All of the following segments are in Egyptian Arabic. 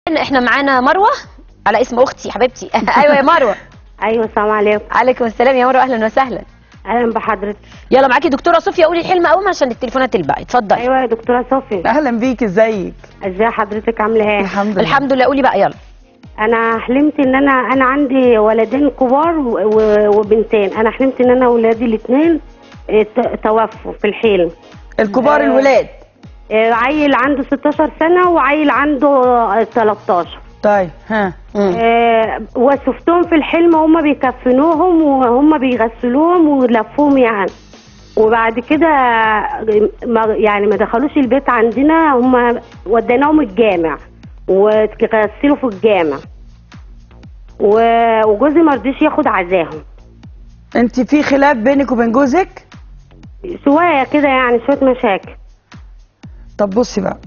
احنا معانا مروه على اسم اختي حبيبتي ايوه يا مروه ايوه السلام عليكم عليكم السلام يا مروه اهلا وسهلا اهلا بحضرتك يلا معاكي دكتوره صوفيا قولي الحلم قوي عشان التليفونات الباقي اتفضلي ايوه يا دكتوره صوفي اهلا بيك ازيك ازي حضرتك عامله ايه الحمد لله الحمد لله قولي بقى يلا انا حلمت ان انا انا عندي ولدين كبار و- و- وبنتين انا حلمت ان انا اولادي الاثنين توفوا في الحلم الكبار آه. الولاد آه، عيل عنده 16 سنه وعيل عنده آه، 13 طيب ها مم. آه، وشفتهم في الحلم هم بيكفنوهم وهم بيغسلوهم ولفوهم يعني وبعد كده ما يعني ما دخلوش البيت عندنا هم وديناهم الجامع وغسلوا في الجامع و- وجوزي ما رضيش ياخد عزاهم انت في خلاف بينك وبين جوزك شويه كده يعني شويه مشاكل طب بصي بقى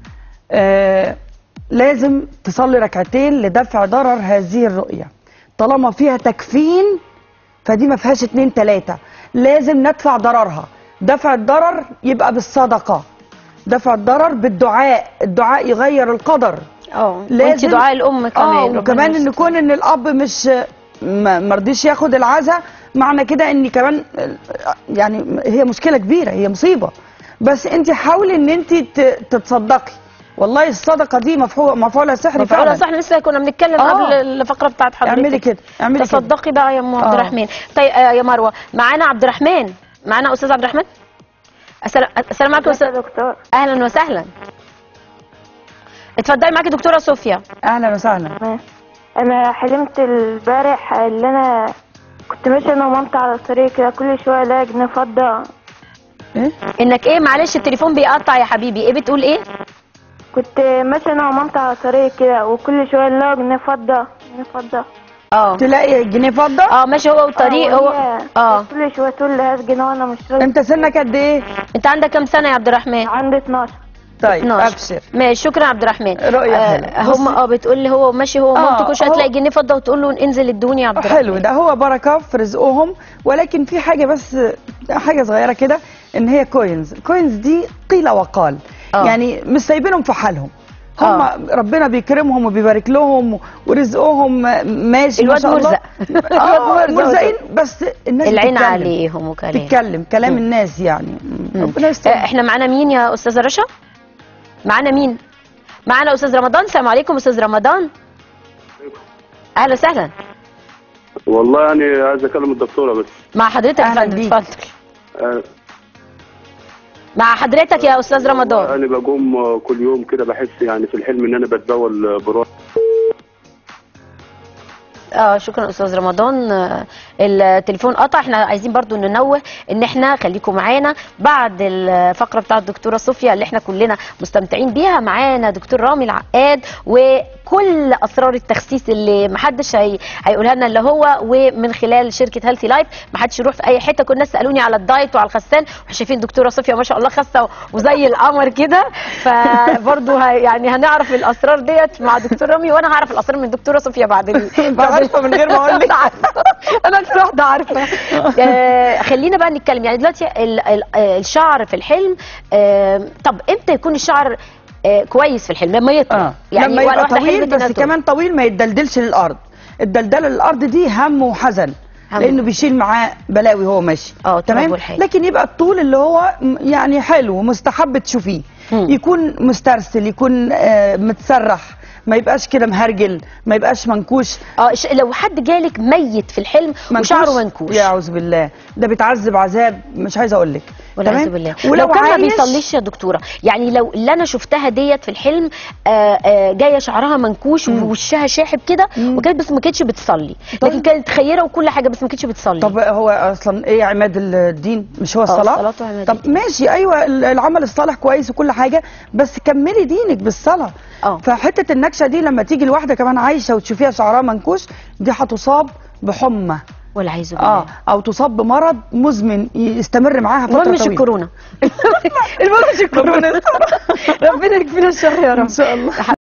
آه لازم تصلي ركعتين لدفع ضرر هذه الرؤية طالما فيها تكفين فدي ما فيهاش اتنين تلاتة لازم ندفع ضررها دفع الضرر يبقى بالصدقة دفع الضرر بالدعاء الدعاء يغير القدر اه لازم وانت دعاء الام كمان اه ربنا وكمان ان يستر. يكون ان الاب مش ما ما رضيش ياخد العزا معنى كده ان كمان يعني هي مشكله كبيره هي مصيبه بس انت حاولي ان انت ت- تتصدقي والله الصدقه دي مفعول مفعولها سحري مفعولة فعلا صح لسه كنا بنتكلم آه. قبل الفقره بتاعت حضرتك اعملي كده اعملي كده تصدقي بقى يا ام عبد آه. الرحمن طيب آه يا مروه معانا عبد الرحمن معانا استاذ عبد الرحمن السلام السلام عليكم استاذ دكتور اهلا وسهلا اتفضلي معاكي دكتوره صوفيا اهلا وسهلا انا حلمت البارح اللي انا كنت ماشيه انا ومامتي على الطريق كده كل شويه الاقي جنيه فضه ايه انك ايه معلش التليفون بيقطع يا حبيبي ايه بتقول ايه كنت ماشيه انا ومامتي على الطريق كده وكل شويه الاقي جنيه فضه جنيه فضه اه تلاقي جنيه فضه اه ماشي هو والطريق آه، هو وهي اه كل شويه تقول لي هات جنيه وانا مش راضي انت سنك قد ايه انت عندك كام سنه يا عبد الرحمن عندي 12 طيب 12. ابشر ماشي شكرا يا عبد الرحمن رؤية حلوة. آه هم بصي. اه بتقول لي هو ماشي هو آه، مامته كل شويه هو- تلاقي جنيه فضه وتقول له انزل ادوني يا عبد الرحمن حلو ده هو بركه في رزقهم ولكن في حاجه بس حاجه صغيره كده ان هي كوينز الكوينز دي قيل وقال آه. يعني مش سايبينهم في حالهم هم آه. ربنا بيكرمهم وبيبارك لهم ورزقهم ماشي ما الواد شاء الله مرزق. اه الواد مرزق. مرزقين بس الناس العين بتتكلم. عليهم وكلام تتكلم كلام مم. الناس يعني مم. ربنا آه، يستر احنا معانا مين يا استاذه رشا معانا مين معانا استاذ رمضان السلام عليكم استاذ رمضان اهلا وسهلا والله يعني عايز اكلم الدكتوره بس مع حضرتك يا أهلا فندم بيك. اتفضل آه، مع حضرتك يا استاذ رمضان انا بقوم آه، كل يوم كده بحس يعني في الحلم ان انا بتبول براء اه شكرا استاذ رمضان آه، التليفون قطع احنا عايزين برضو ننوه ان احنا خليكم معانا بعد الفقره بتاعه الدكتوره صوفيا اللي احنا كلنا مستمتعين بيها معانا دكتور رامي العقاد وكل اسرار التخسيس اللي محدش هي... هيقولها لنا اللي هو ومن خلال شركه هيلثي لايف محدش يروح في اي حته كل الناس سالوني على الدايت وعلى الخسان وشايفين دكتوره صوفيا ما شاء الله خاسه وزي القمر كده فبرضو ه... يعني هنعرف الاسرار ديت مع دكتور رامي وانا هعرف الاسرار من دكتوره صوفيا بعد ال... بعد عارفة من غير ما أقول لك. انا اكتر واحده عارفه آه، خلينا بقى نتكلم يعني دلوقتي ال- ال- آه، الشعر في الحلم آه، طب امتى يكون الشعر آه، كويس في الحلم لما يطول اه يعني لما ولا يبقى واحدة طويل حلمت إنها بس تطول. كمان طويل ما يتدلدلش للارض الدلدله للارض دي هم وحزن هم. لانه بيشيل معاه بلاوي وهو ماشي اه، التراب تمام والحاجة. لكن يبقى الطول اللي هو م- يعني حلو ومستحب تشوفيه مم. يكون مسترسل يكون آه متسرح ما يبقاش كده مهرجل ما يبقاش منكوش اه ش- لو حد جالك ميت في الحلم وشعره منكوش يعوذ بالله ده بيتعذب عذاب مش عايزه اقول لك والعياذ بالله ولو ولو كان ما عايش- بيصليش يا دكتوره يعني لو اللي انا شفتها ديت في الحلم آه، آه، جايه شعرها منكوش ووشها شاحب كده مم. وكانت بس ما كانتش بتصلي طيب. لكن كانت خيره وكل حاجه بس ما كانتش بتصلي طب هو اصلا ايه عماد الدين مش هو الصلاه الصلاة وعماد طب الدين. ماشي ايوه العمل الصالح كويس وكل حاجه بس كملي دينك بالصلاه اه. فحته النكشه دي لما تيجي الواحده كمان عايشه وتشوفيها شعرها منكوش دي هتصاب بحمى والعياذ بالله اه او تصاب بمرض مزمن يستمر معاها فتره المهم مش طويله الكورونا المهم مش الكورونا ربنا يكفينا الشر يا رب ان شاء الله